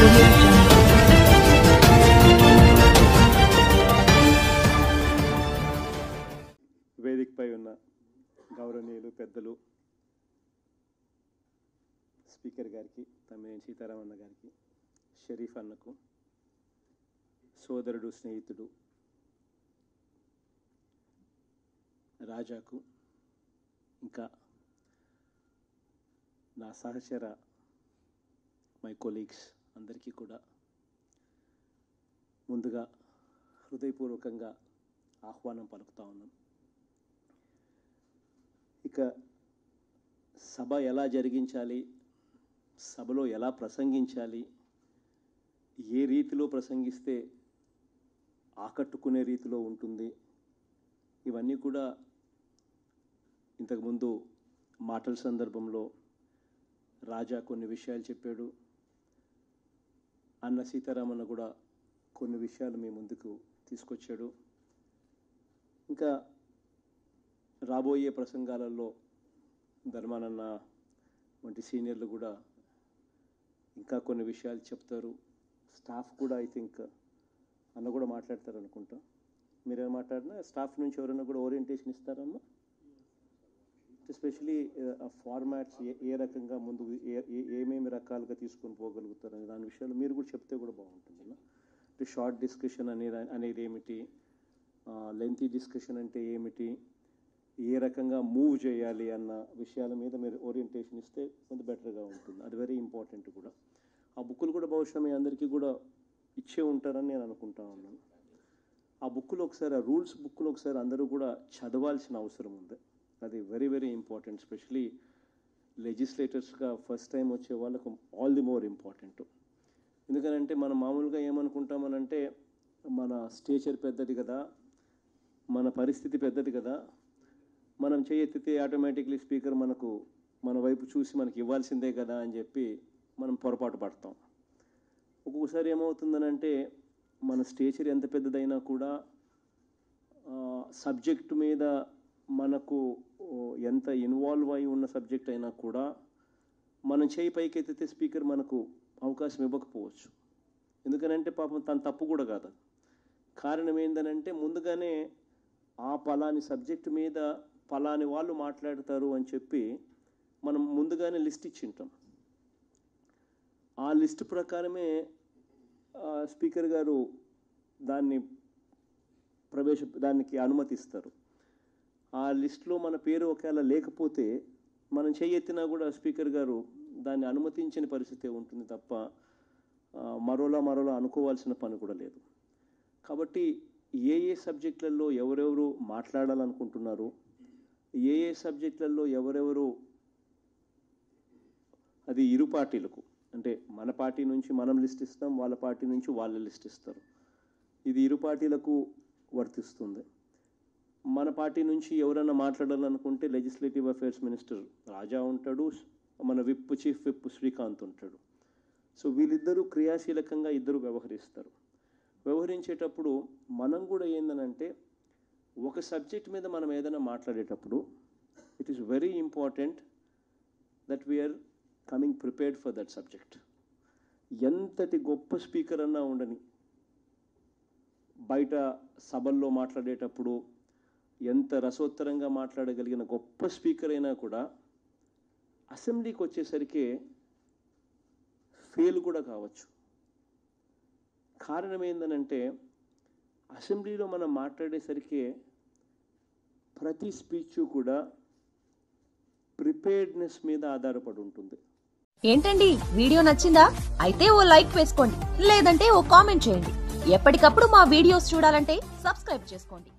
audio jungle. వేదికపై ఉన్న గౌరవనీయులు పెద్దలు స్పీకర్ గారికి తమ్మినేని సీతారామన్న గారికి షరీఫ్ అన్నకు సోదరుడు స్నేహితుడు రాజాకు ఇంకా నా సహచర మై కొలీగ్స్ అందరికీ కూడా ముందుగా హృదయపూర్వకంగా ఆహ్వానం పలుకుతా ఉన్నాం ఇక సభ ఎలా జరిగించాలి సభలో ఎలా ప్రసంగించాలి ఏ రీతిలో ప్రసంగిస్తే ఆకట్టుకునే రీతిలో ఉంటుంది ఇవన్నీ కూడా ఇంతకుముందు మాటల సందర్భంలో రాజా కొన్ని విషయాలు చెప్పాడు అన్న సీతారామన్న కూడా కొన్ని విషయాలు మీ ముందుకు తీసుకొచ్చాడు ఇంకా రాబోయే ప్రసంగాలలో ధర్మానన్న వంటి సీనియర్లు కూడా ఇంకా కొన్ని విషయాలు చెప్తారు స్టాఫ్ కూడా ఐ థింక్ అన్న కూడా మాట్లాడతారు అనుకుంటా మీరేం మాట్లాడినా స్టాఫ్ నుంచి ఎవరైనా కూడా ఓరియంటేషన్ ఇస్తారమ్మా ఎస్పెషలీ ఫార్మాట్స్ ఏ ఏ రకంగా ముందు ఏ ఏ- ఏమేమి రకాలుగా తీసుకొని పోగలుగుతారు అనే దాని విషయాలు మీరు కూడా చెప్తే కూడా బాగుంటుంది అన్న. అంటే షార్ట్ డిస్కషన్ అనేది అనేది ఏమిటి లెంతీ డిస్కషన్ అంటే ఏమిటి ఏ రకంగా మూవ్ చేయాలి అన్న విషయాల మీద మీరు ఓరియంటేషన్ ఇస్తే కొంత బెటర్గా ఉంటుంది అది వెరీ ఇంపార్టెంట్ కూడా ఆ బుక్కులు కూడా బహుశా మీ అందరికీ కూడా ఇచ్చే ఉంటారని నేను అనుకుంటా ఉన్నాను ఆ బుక్కులు ఒకసారి ఆ రూల్స్ బుక్కులు ఒకసారి అందరూ కూడా చదవాల్సిన అవసరం ఉంది అది వెరీ వెరీ ఇంపార్టెంట్ స్పెషలీ లెజిస్లేటర్స్గా ఫస్ట్ టైం వచ్చే వాళ్ళకు ఆల్ ది మోర్ ఇంపార్టెంట్ ఎందుకనంటే మనం మామూలుగా ఏమనుకుంటామనంటే మన స్టేచర్ పెద్దది కదా మన పరిస్థితి పెద్దది కదా మనం చేయెత్తితే ఆటోమేటిక్లీ స్పీకర్ మనకు మన వైపు చూసి మనకి ఇవ్వాల్సిందే కదా అని చెప్పి మనం పొరపాటు పడతాం ఒక్కొక్కసారి ఏమవుతుందనంటే మన స్టేచర్ ఎంత పెద్దదైనా కూడా సబ్జెక్ట్ మీద మనకు ఓ, ఎంత ఇన్వాల్వ్ అయి ఉన్న సబ్జెక్ట్ అయినా కూడా మనం చేయి పైకి ఎత్తితే స్పీకర్ మనకు అవకాశం ఇవ్వకపోవచ్చు ఎందుకనంటే పాపం తన తప్పు కూడా కాదు కారణం ఏందనంటే ముందుగానే ఆ పలాని సబ్జెక్టు మీద పలాని వాళ్ళు మాట్లాడతారు అని చెప్పి మనం ముందుగానే లిస్ట్ ఇచ్చింటాం ఆ లిస్ట్ ప్రకారమే ఆ, స్పీకర్ గారు దాన్ని ప్రవేశ దానికి అనుమతిస్తారు ఆ లిస్ట్లో మన పేరు ఒకవేళ లేకపోతే మనం చెయ్యెత్తినా కూడా స్పీకర్ గారు దాన్ని అనుమతించని పరిస్థితి ఉంటుంది తప్ప ఆ, మరోలా మరోలా అనుకోవాల్సిన పని కూడా లేదు కాబట్టి ఏ ఏ సబ్జెక్టులలో ఎవరెవరు మాట్లాడాలనుకుంటున్నారు ఏ ఏ సబ్జెక్టులలో ఎవరెవరు అది ఇరు పార్టీలకు అంటే మన పార్టీ నుంచి మనం లిస్ట్ ఇస్తాం వాళ్ళ పార్టీ నుంచి వాళ్ళు లిస్ట్ ఇస్తారు ఇది ఇరు పార్టీలకు వర్తిస్తుంది మన పార్టీ నుంచి ఎవరైనా మాట్లాడాలనుకుంటే లెజిస్లేటివ్ అఫైర్స్ మినిస్టర్ రాజా ఉంటాడు మన విప్ చీఫ్ విప్ శ్రీకాంత్ ఉంటాడు సో వీళ్ళిద్దరూ క్రియాశీలకంగా ఇద్దరు వ్యవహరిస్తారు వ్యవహరించేటప్పుడు మనం కూడా ఏందనంటే ఒక సబ్జెక్ట్ మీద మనం ఏదైనా మాట్లాడేటప్పుడు it is very important that we are coming prepared for that subject ఎంతటి గొప్ప స్పీకర్ అన్నా ఉండని బయట సభల్లో మాట్లాడేటప్పుడు ఎంత రసోత్తరంగా మాట్లాడగలిగిన గొప్ప స్పీకర్ అయినా కూడా అసెంబ్లీకి వచ్చేసరికి ఫెయిల్ కూడా కావచ్చు కారణం ఏందనంటే అసెంబ్లీలో మనం మాట్లాడేసరికి ప్రతి స్పీచ్ కూడా ప్రిపేర్డ్నెస్ మీద ఆధారపడి ఉంటుంది ఏంటండి వీడియో నచ్చిందా అయితే ఓ లైక్ వేసుకోండి లేదంటే ఓ కామెంట్ చేయండి ఎప్పటికప్పుడు మా వీడియోస్ చూడాలంటే సబ్స్క్రైబ్ చేసుకోండి